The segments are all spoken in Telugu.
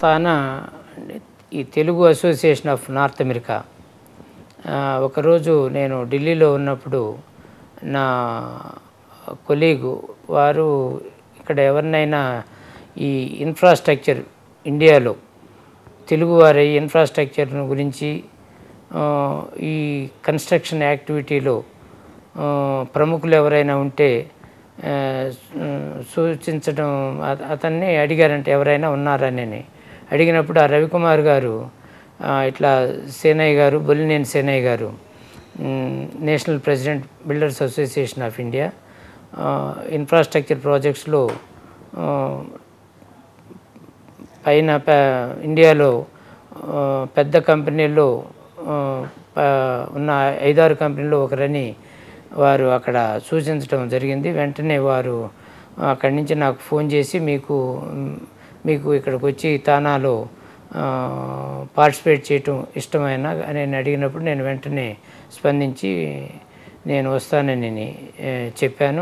తానా ఈ Telugu association of North America ఆ, ఒకరోజు నేను ఢిల్లీలో ఉన్నప్పుడు నా కొలీగు వారు ఇక్కడ ఎవరినైనా ఈ ఇన్ఫ్రాస్ట్రక్చర్ ఇండియాలో తెలుగువారి ఇన్ఫ్రాస్ట్రక్చర్ గురించి ఆ, ఈ కన్స్ట్రక్షన్ యాక్టివిటీలో ఆ, ప్రముఖులు ఎవరైనా ఉంటే ఆ, సూచించడం అత- అతన్ని అడిగారంటే ఎవరైనా ఉన్నారని అడిగినప్పుడు ఆ రవికుమార్ గారు ఆ, ఇట్లా సేనయ్య గారు బొల్లినేని సేనయ్య గారు మ్, national president builders association of India ఆ, ఇన్ఫ్రాస్ట్రక్చర్ ప్రాజెక్ట్స్లో ఆ, పైన ప- ఇండియాలో ఆ, పెద్ద కంపెనీల్లో ఆ, ప- ఉన్న ఐదారు కంపెనీల్లో ఒకరని వారు అక్కడ సూచించడం జరిగింది వెంటనే వారు అక్కడి నుంచి నాకు ఫోన్ చేసి మీకు మ్, మీకు ఇక్కడికి వచ్చి తానాలో పార్టిసిపేట్ చేయటం ఇష్టమైన అని నేను అడిగినప్పుడు నేను వెంటనే స్పందించి నేను వస్తానని ఆ, చెప్పాను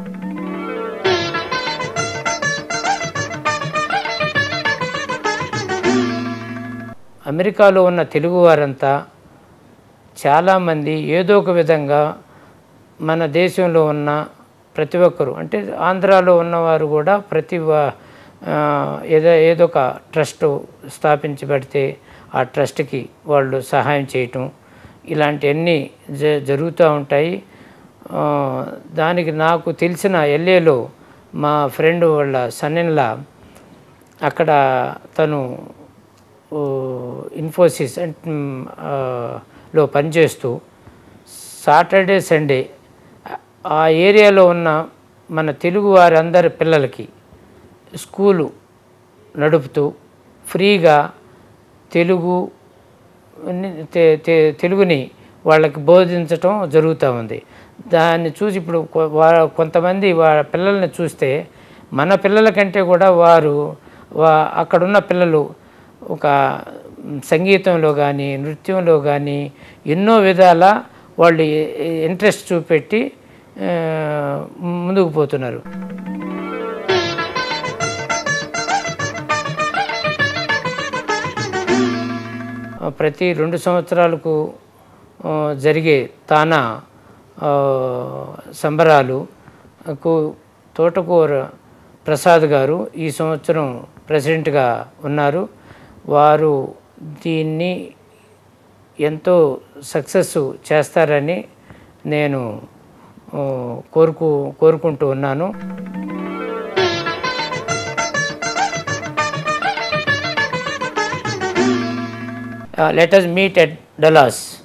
అమెరికాలో ఉన్న తెలుగు వారంతా చాలామంది ఏదో ఒక విధంగా మన దేశంలో ఉన్న ప్రతి ఒక్కరు అంటే ఆంధ్రాలో ఉన్నవారు కూడా ప్రతి వా- ఆ, ఏదో ఏదో ఒక ట్రస్ట్ స్థాపించబడితే ఆ ట్రస్ట్కి వాళ్ళు సహాయం చేయటం ఇలాంటివన్నీ జ జరుగుతూ ఉంటాయి ఆ, దానికి నాకు తెలిసిన ఎల్ఏలో మా ఫ్రెండ్ వాళ్ళ సన్నెన్లా అక్కడ తను ఓ, ఇన్ఫోసిస్ అంటే మ్, ఆ, లో పనిచేస్తూ సాటర్డే సండే ఆ- ఆ ఏరియాలో ఉన్న మన తెలుగు వారందరి పిల్లలకి స్కూలు నడుపుతూ ఫ్రీగా తెలుగు ని- తె- తె- తెలుగుని వాళ్ళకి బోధించటం జరుగుతూ ఉంది దాన్ని చూసి ఇప్పుడు కొ- వా- కొంతమంది వాళ్ళ పిల్లల్ని చూస్తే మన పిల్లల కంటే కూడా వారు వా అక్కడున్న పిల్లలు ఒక సంగీతంలో కానీ నృత్యంలో కానీ ఎన్నో విధాల వాళ్ళు ఇంట్రెస్ట్ చూపెట్టి ఆ, ముందుకు పోతున్నారు ఆ, ప్రతి రెండు సంవత్సరాలకు ఆ, జరిగే తానా ఆ, సంబరాలు కు తోటకూర ప్రసాద్ గారు ఈ సంవత్సరం ప్రెసిడెంట్గా ఉన్నారు వారు దీన్ని ఎంతో సక్సెస్ చేస్తారని నేను ఆ, కోరుకు కోరుకుంటూ ఉన్నాను let us meet at Dallas